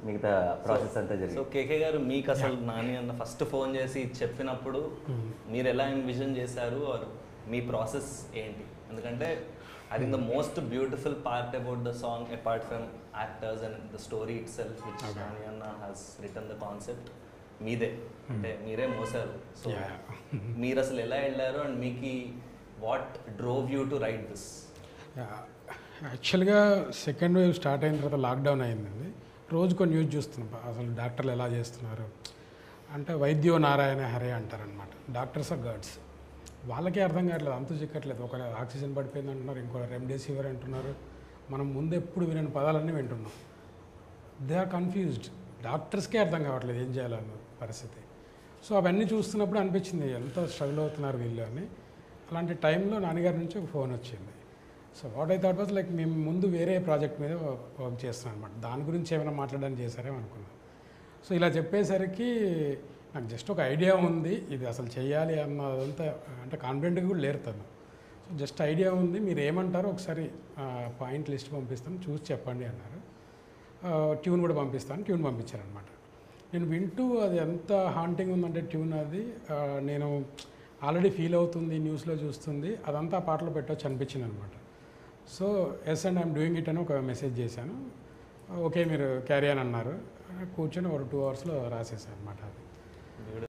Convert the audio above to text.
మిగతా ప్రాసెస్ అంతా సో జరిగింది కేకే గారు మీకు అసలు నాని అన్న ఫస్ట్ ఫోన్ చేసి చెప్పినప్పుడు మీరు ఎలా ఎన్విజన్ చేశారు ఆర్ మీ ప్రాసెస్ ఏంటి ఎందుకంటే I think the most beautiful part about the song apart from actors and the story itself which Nani అన్న హాస్ రిటర్న్ ద కాన్సెప్ట్ మీదే అంటే మీరే మోసారు సో Yeah. మీరు అసలు ఎలా వెళ్ళారు అండ్ మీకు what drove you to write this యాక్చువల్గా సెకండ్ వేవ్ స్టార్ట్ అయిన తర్వాత లాక్డౌన్ అయిందండి రోజుకో న్యూస్ చూస్తున్నాం అసలు డాక్టర్లు ఎలా చేస్తున్నారు అంటే వైద్యో నారాయణ హరే అంటారనమాట డాక్టర్స్ ఆర్ గాడ్స్ వాళ్ళకే అర్థం కావట్లేదు అంతు చిక్కట్లేదు ఒక ఆక్సిజన్ పడిపోయింది అంటున్నారు ఇంకో రెమ్డెసివిర్ అంటున్నారు మనం ముందు ఎప్పుడు వినని పదాలన్నీ వింటున్నాం దే ఆర్ కన్ఫ్యూజ్డ్ డాక్టర్స్కే అర్థం కావట్లేదు ఏం చేయాలన్న పరిస్థితి సో అవన్నీ చూస్తున్నప్పుడు అనిపించింది ఎంత స్ట్రగుల్ అవుతున్నారు వీళ్ళు అని అలాంటి టైంలో నాన్నగారి నుంచి ఒక ఫోన్ వచ్చింది so what I thought was like మేము ముందు వేరే ప్రాజెక్ట్ మీద వర్క్ చేస్తున్నాం అనమాట దాని గురించి ఏమైనా మాట్లాడడానికి చేశారేమో అనుకున్నాం సో ఇలా చెప్పేసరికి నాకు జస్ట్ ఒక ఐడియా ఉంది ఇది అసలు చేయాలి అన్నదంతా అంటే కాన్ఫిడెంట్గా కూడా లేరు తను సో జస్ట్ ఐడియా ఉంది మీరు ఏమంటారో ఒకసారి పాయింట్ లిస్ట్ పంపిస్తాను చూసి చెప్పండి అన్నారు ట్యూన్ కూడా పంపిస్తాను ట్యూన్ పంపించారనమాట నేను వింటూ అది ఎంత హాంటింగ్ ఉందంటే ట్యూన్ అది ఆ, నేను ఆల్రెడీ ఫీల్ అవుతుంది న్యూస్లో చూస్తుంది అదంతా ఆ పాటలో పెట్టవచ్చు అనిపించింది అనమాట so yes and I'm doing it అని ఒక మెసేజ్ చేశాను ఓకే మీరు క్యారీ అని అన్నారు కూర్చొని ఒక టూ అవర్స్లో రాసేసాను అనమాట అది